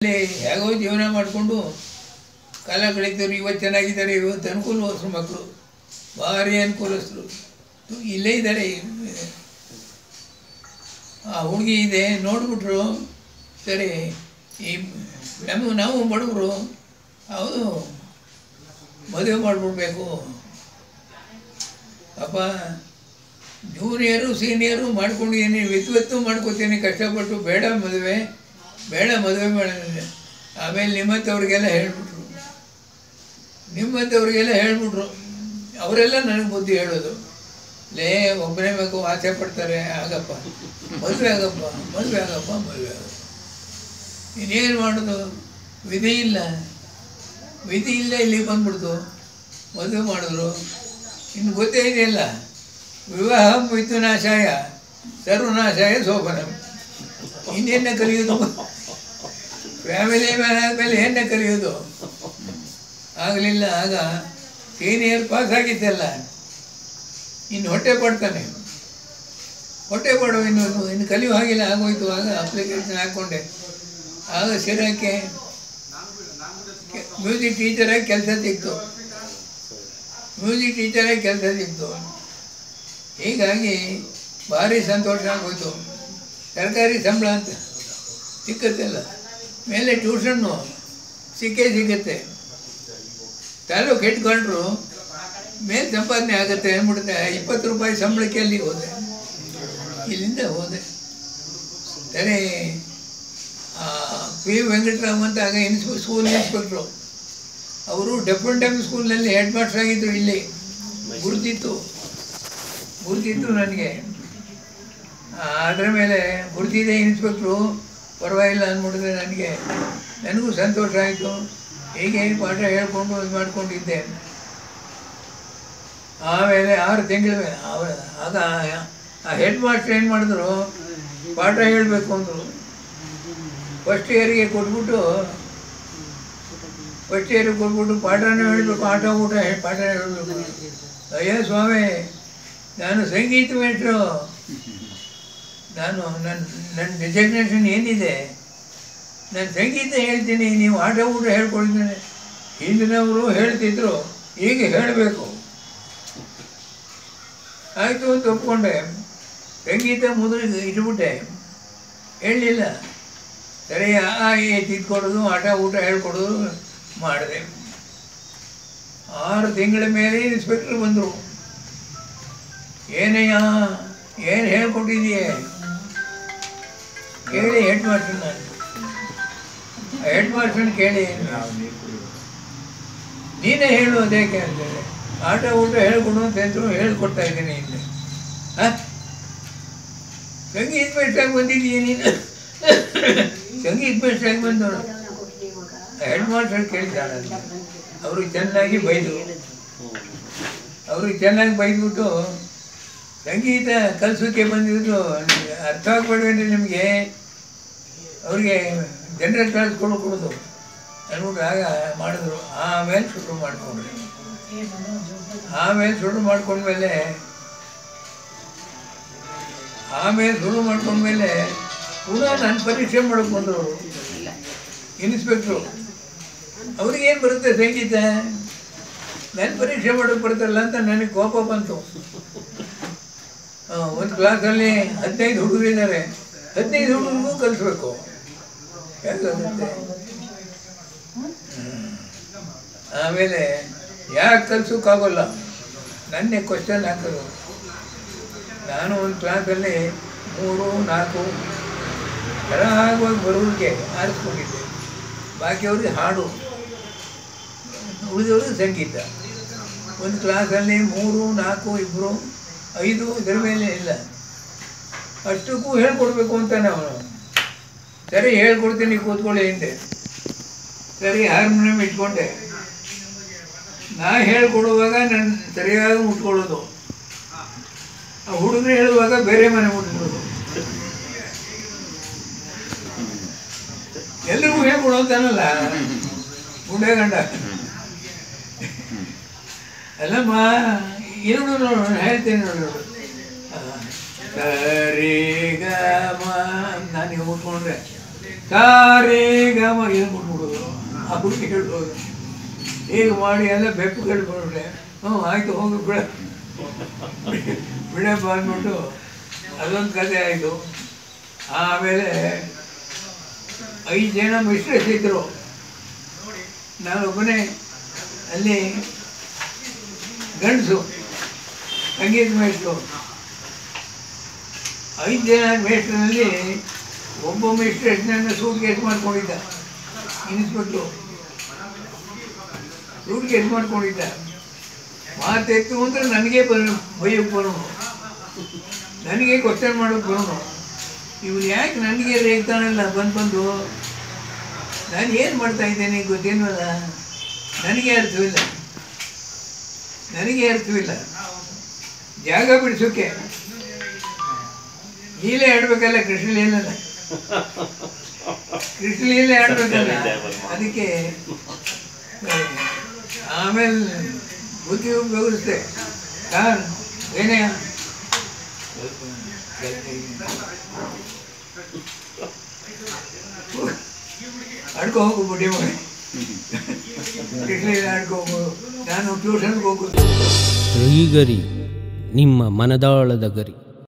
ಅಲ್ಲಿ ಹೇಗೋ ಜೀವನ ಮಾಡಿಕೊಂಡು ಕಾಲ ಕಳೀತಾರೆ ಇವತ್ತು ಚೆನ್ನಾಗಿದ್ದಾರೆ ಇವತ್ತು ಅನುಕೂಲವಸ್ರು ಮಕ್ಕಳು ಭಾರಿ ಅನುಕೂಲಸ್ಥರು ಇಲ್ಲೇ ಇದ್ದಾರೆ ಆ ಹುಡುಗಿ ಇದೆ ನೋಡಿಬಿಟ್ರು ಸರಿ ಈ ನಮ್ಮ ನಾವು ಬಡವರು ಹೌದು ಮದುವೆ ಮಾಡಿಬಿಡ್ಬೇಕು ಅಪ್ಪ ಜೂನಿಯರು ಸೀನಿಯರು ಮಾಡ್ಕೊಂಡಿದ್ದೀನಿ ವಿದ್ವತ್ತು ಮಾಡ್ಕೋತೀನಿ ಕಷ್ಟಪಟ್ಟು ಬೇಡ ಮದುವೆ ಬೇಡ ಮದುವೆ ಮಾಡಿದ್ರೆ ಆಮೇಲೆ ನಿಮ್ಮಂಥವ್ರಿಗೆಲ್ಲ ಹೇಳ್ಬಿಟ್ರು ನಿಮ್ಮಂಥವ್ರಿಗೆಲ್ಲ ಹೇಳ್ಬಿಟ್ರು ಅವರೆಲ್ಲ ನನಗೆ ಬುದ್ಧಿ ಹೇಳೋದು ಲೇ ಒಬ್ಬನೇ ಬೇಕು ಆಸೆ ಪಡ್ತಾರೆ ಆಗಪ್ಪ ಮದುವೆ ಆಗಪ್ಪ ಮದುವೆ ಆಗಪ್ಪ ಮದುವೆ ಆಗಪ್ಪ ಇನ್ನೇನು ಮಾಡೋದು ವಿಧಿ ಇಲ್ಲ ವಿಧಿ ಇಲ್ಲ ಇಲ್ಲಿ ಬಂದ್ಬಿಡ್ತು ಮದುವೆ ಮಾಡಿದ್ರು ಇನ್ನು ಗೊತ್ತೇ ಇದೆಯಲ್ಲ ವಿವಾಹ ಮಿಥುನಾಶಾಯ ಸರ್ವನಾಶಾಯ ಶೋಭನಂ ಇನ್ನೇನ ಕಲಿಯೋದು ಫ್ಯಾಮಿಲಿ ಮ್ಯಾನ್ ಆದಮೇಲೆ ಏನ ಕಲಿಯೋದು ಆಗಲಿಲ್ಲ ಆಗ ಸೀನಿಯರ್ ಪಾಸ್ ಆಗಿದ್ದಲ್ಲ ಇನ್ನು ಹೊಟ್ಟೆ ಪಡ್ತಾನೆ ಹೊಟ್ಟೆ ಪಡೋ ಇನ್ನು ಇನ್ನು- ಇನ್ನು ಕಲಿಯೋ ಹಾಗಿಲ್ಲ ಆಗೋಯ್ತು ಆಗ ಅಪ್ಲಿಕೇಶನ್ ಹಾಕ್ಕೊಂಡೆ ಆಗ ಸಿರಕ್ಕೆ ಮ್ಯೂಸಿಕ್ ಟೀಚರಾಗಿ ಕೆಲಸ ಸಿಕ್ತು ಮ್ಯೂಸಿಕ್ ಟೀಚರಾಗಿ ಕೆಲಸ ಸಿಕ್ತು ಹೀಗಾಗಿ ಭಾರಿ ಸಂತೋಷ ಆಗೋಯ್ತು ಸರ್ಕಾರಿ ಸಂಬಳ ಅಂತ ಸಿಕ್ಕತ್ತಲ್ಲ ಮೇಲೆ ಟ್ಯೂಷನ್ನು ಸಿಕ್ಕೇ ಸಿಗುತ್ತೆ ತಾಲೂಕು ಇಟ್ಕೊಂಡ್ರು ಮೇಲೆ ಸಂಪಾದನೆ ಆಗುತ್ತೆ ಅಂದ್ಬಿಡುತ್ತೆ ಇಪ್ಪತ್ತು ರೂಪಾಯಿ ಸಂಬಳಕ್ಕೆ ಅಲ್ಲಿ ಹೋದೆ ಇಲ್ಲಿಂದ ಹೋದೆ ಸರಿ ಪಿ ವೆಂಕಟರಾಮ್ ಅಂತ ಆಗ ಇನ್ಸ್ಪೆ ಸ್ಕೂಲ್ ಇನ್ಸ್ಪೆಕ್ಟ್ರು ಅವರು ಡೆಫ್ರೆಂಟ್ ಟೈಮ್ ಸ್ಕೂಲ್ನಲ್ಲಿ ಹೆಡ್ ಮಾಸ್ಟರ್ ಆಗಿದ್ದರು ಇಲ್ಲಿ ಗುರುತಿತ್ತು ಗುರುತಿತ್ತು ನನಗೆ ಅದರ ಮೇಲೆ ಗುರುತಿದೆ ಇನ್ಸ್ಪೆಕ್ಟ್ರು ಪರವಾಗಿಲ್ಲ ಅಂದ್ಬಿಟ್ಟಿದೆ ನನಗೆ ನನಗೂ ಸಂತೋಷ ಆಯಿತು ಹೀಗೆ ಪಾಠ ಹೇಳ್ಕೊಂಡು ಇದು ಮಾಡ್ಕೊಂಡಿದ್ದೆ ಆಮೇಲೆ ಆರು ತಿಂಗಳ ಮೇಲೆ ಆವ- ಆಗ ಆ ಹೆಡ್ ಮಾಸ್ಟರ್ ಏನು ಮಾಡಿದ್ರು ಪಾಠ ಹೇಳಬೇಕು ಅಂದರು ಫಸ್ಟ್ ಇಯರಿಗೆ ಕೊಟ್ಬಿಟ್ಟು ಫಸ್ಟ್ ಇಯರಿಗೆ ಕೊಟ್ಬಿಟ್ಟು ಪಾಠನೂ ಹೇಳಬೇಕು ಆಟ ಊಟ ಹೇ- ಪಾಠ ಹೇಳಬೇಕು ಅಯ್ಯೋ ಸ್ವಾಮಿ ನಾನು ಸಂಗೀತ ಮೇಟ್ರು ನಾನು ನನ್ನ ನನ್ನ ಡೆಸಿಗ್ನೇಷನ್ ಏನಿದೆ ನಾನು ಸಂಗೀತ ಹೇಳ್ತೀನಿ ನೀವು ಆಟ ಊಟ ಹೇಳ್ಕೊಳ್ತೀನಿ ಹಿಂದಿನವರು ಹೇಳ್ತಿದ್ರು ಈಗ ಹೇಳಬೇಕು ಆಯಿತು ಅಂತ ಒಪ್ಕೊಂಡೆ ಸಂಗೀತ ಮೊದಲು ಇಟ್ಬಿಟ್ಟೆ ಹೇಳಲಿಲ್ಲ ಸರಿ ಆ ಏ ತಿದ್ಕೊಡೋದು ಆಟ ಊಟ ಹೇಳ್ಕೊಡೋದು ಮಾಡಿದೆ ಆರು ತಿಂಗಳ ಮೇಲೆ ಇನ್ಸ್ಪೆಕ್ಟ್ರ್ ಬಂದರು ಏನಯ್ಯ ಏನು ಹೇಳ್ಕೊಟ್ಟಿದೀಯ ಕೇಳಿ ಹೆಡ್ ಮಾಸ್ಟರ್ ನಾನು ಹೆಡ್ ಮಾಸ್ಟರ್ನ ಕೇಳಿ ನೀನೇ ಹೇಳು ಅದೇಕೆ ಅಂತೇಳಿ ಆಟ ಊಟ ಹೇಳ್ಕೊಡು ಅಂತ ಹೇಳಿದ್ರು ಹೇಳ್ಕೊಡ್ತಾ ಇದ್ದೀನಿ ಇಲ್ಲಿ ಹಾಂ ಸಂಗೀತ ಮೇಷ್ಟ್ರಾಗಿ ಬಂದಿದ್ದೀಯ ನೀನು ಸಂಗೀತ ಮೇಷ್ಟ್ರಾಗಿ ಬಂದವರು ಹೆಡ್ ಮಾಸ್ಟರ್ ಕೇಳಿದ್ದಾಳೆ ಅವರು ಚೆನ್ನಾಗಿ ಬೈದರು ಅವರು ಚೆನ್ನಾಗಿ ಬೈದ್ಬಿಟ್ಟು ಸಂಗೀತ ಕಲಿಸೋಕ್ಕೆ ಬಂದಿದ್ದು ನಿಮ್ಗೆ ಅರ್ಥ ಆಗ್ಬೇಡ್ವೇನ್ರಿ ನಿಮಗೆ ಅವ್ರಿಗೆ ಜನರಲ್ ಕ್ಲಾಸ್ ಕೊಡು ಕೊಡೋದು ಅಂದ್ಬಿಟ್ಟು ಆಗ ಮಾಡಿದ್ರು ಆಮೇಲೆ ಶುರು ಮಾಡಿಕೊಂಡ್ರಿ ಆಮೇಲೆ ಶುರು ಮಾಡ್ಕೊಂಡ್ಮೇಲೆ ಆಮೇಲೆ ಶುರು ಮಾಡ್ಕೊಂಡ್ಮೇಲೆ ಪುನಃ ನಾನು ಪರೀಕ್ಷೆ ಮಾಡಕ್ಕೆ ಬಂದರು ಇನ್ಸ್ಪೆಕ್ಟ್ರು ಅವ್ರಿಗೇನು ಬರುತ್ತೆ ಸಂಗೀತ ನಾನು ಪರೀಕ್ಷೆ ಮಾಡೋಕ್ಕೆ ಬರುತ್ತಲ್ಲ ಅಂತ ನನಗೆ ಕೋಪ ಬಂತು ಒಂದು ಕ್ಲಾಸಲ್ಲಿ ಹದಿನೈದು ಹುಡುಗರು ಇದ್ದಾರೆ ಹದಿನೈದು ಹುಡುಗರಿಗೂ ಕಲಿಸ್ಬೇಕು ಹೇಗಾಗುತ್ತೆ ಆಮೇಲೆ ಯಾಕೆ ಕಲ್ಸೋಕ್ಕಾಗೋಲ್ಲ ನನ್ನೇ ಕ್ವಶನ್ ಹಾಕೋದು ನಾನು ಒಂದು ಕ್ಲಾಸಲ್ಲಿ ಮೂರು ನಾಲ್ಕು ತರಹವಾಗಿ ಬರೋರಿಗೆ ಆರಿಸ್ಕೊಂಡಿದ್ದೆ ಬಾಕಿಯವ್ರಿಗೆ ಹಾಡು ಉಳಿದವ್ರಿಗೆ ಸಂಗೀತ ಒಂದು ಕ್ಲಾಸಲ್ಲಿ ಮೂರು ನಾಲ್ಕು ಇಬ್ಬರು ಐದು ಇದರ ಮೇಲೆ ಇಲ್ಲ ಅಷ್ಟಕ್ಕೂ ಹೇಳ್ಕೊಡ್ಬೇಕು ಅಂತಾನೆ ಅವನು ಸರಿ ಹೇಳ್ಕೊಡ್ತೀನಿ ಕೂತ್ಕೊಳ್ಳಿ ಹಿಂದೆ ಸರಿ ಹಾರ್ಮೋನಿಯಂ ಇಟ್ಕೊಂಡೆ ನಾ ಹೇಳ್ಕೊಡುವಾಗ ನಾನು ಸರಿಯಾಗಿ ಮುಟ್ಕೊಳ್ಳೋದು ಆ ಹುಡುಗರು ಹೇಳುವಾಗ ಬೇರೆ ಮನೆ ಮುಟ್ಕೊಳ್ಳೋದು ಎಲ್ರಿಗೂ ಹೇಳ್ಕೊಡು ಅಂತಾನಲ್ಲ ಗುಂಡೆ ಗಂಡ ಅಲ್ಲಮ್ಮ ಏನು ನೋಡು ಹೇಳ್ತೀನಿ ನೋಡು ಸರಿ ಗ ಮ ನಾನು ಮುಟ್ಕೊಂಡ್ರೆ ಸಾರೇ ಗಮ ಇದು ಬಿಟ್ಬಿಡೋದು ಆ ಹುಡುಗಿ ಹೇಳ್ಬೋದು ಹೀಗೆ ಮಾಡಿ ಎಲ್ಲ ಬೆಪ್ಪು ಕೇಳ್ಕೊಂಡ್ರೆ ಹ್ಞೂ ಆಯಿತು ಹೋಗಿ ಬಿಡ ಬಿಡಪ್ಪ ಅಂದ್ಬಿಟ್ಟು ಅದೊಂದು ಕಥೆ ಆಯಿತು ಆಮೇಲೆ ಐದು ಜನ ಮಿಸ್ಟ್ರೆಸ್ ಇದ್ದರು ನಾನೊಬ್ಬನೇ ಅಲ್ಲಿ ಗಂಡಸು ಸಂಗೀತ ಮೇಷ್ಟ್ರು ಐದು ಜನ ಮೇಷ್ಟ್ರಲ್ಲಿ ಒಬ್ಬ ಮಿಸ್ಟ್ರೆಸ್ನನ್ನು ಸೂಟ್ ಕೇಸ್ ಮಾಡ್ಕೊಂಡಿದ್ದ ಇನ್ಸ್ಪೆಕ್ಟ್ರು ಸೂಟ್ ಕೇಸ್ ಮಾಡ್ಕೊಂಡಿದ್ದ ಮಾತೆತ್ತು ಅಂದರೆ ನನಗೆ ಬರ ಬೈಯಕ್ಕೆ ಬರೋನು ನನಗೆ ಕ್ವಶನ್ ಮಾಡೋಕ್ಕೆ ಬರೋನು ಇವ್ರು ಯಾಕೆ ನನಗೆ ರೇಗ್ತಾನಲ್ಲ ಬಂದು ಬಂದು ನಾನು ಏನು ಮಾಡ್ತಾ ಇದ್ದೇನೆ ಗೊತ್ತೇನಲ್ಲ ನನಗೆ ಅರ್ಥವಿಲ್ಲ ನನಗೆ ಅರ್ಥವಿಲ್ಲ ಜಾಗ ಬಿಡಿಸೋಕೆ ಲೀಲೆ ಆಡ್ಬೇಕಲ್ಲ ಕೃಷ್ಣ ಲೀಲಲ್ಲ ಕೃಷ್ಣ ಲೀಲೆ ಆಡ್ಬೇಕಲ್ಲ ಅದಕ್ಕೆ ಆಮೇಲೆ ಬುದ್ಧಿ ಉಪಯೋಗಿಸ್ದೆ ಕಾರ್ ಏನೇ ಆಡ್ಕೊ ಹೋಗು ಬುಡ್ಡಿ ಮನೆ ಕೃಷ್ಣ ಲೀಲೆ ಆಡ್ಕೊ ಹೋಗು ನಾನು ಟ್ಯೂಷನ್ಗೆ ಹೋಗೋದು ಶ್ರೀಗರಿ ನಿಮ್ಮ ಮನದಾಳದ ಗರಿ